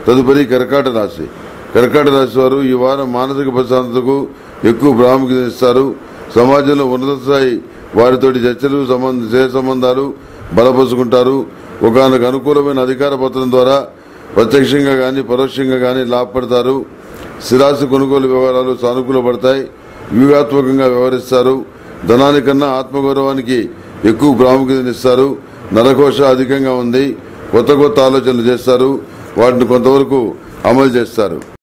తదుపరి కర్కాట రాశి కర్కాట రాశి వారు ఈ వారం మానసిక ప్రశాంతతకు ఎక్కువ ప్రాముఖ్యత ఇస్తారు సమాజంలో ఉన్నత స్థాయి వారితోటి చర్చలు సంబంధ స్నేహ సంబంధాలు బలపరుచుకుంటారు ఒకనొక అనుకూలమైన అధికార పత్రం ద్వారా ప్రత్యక్షంగా గాని పరోక్షంగా గాని లాభపడతారు స్థిరాస్తి కొనుగోలు వ్యవహారాలు సానుకూలపడతాయి వ్యూహాత్మకంగా వ్యవహరిస్తారు ధనానికన్నా ఆత్మగౌరవానికి ఎక్కువ ప్రాముఖ్యతనిస్తారు నరకోశ అధికంగా ఉంది కొత్త కొత్త ఆలోచనలు చేస్తారు వాటిని కొంతవరకు అమలు చేస్తారు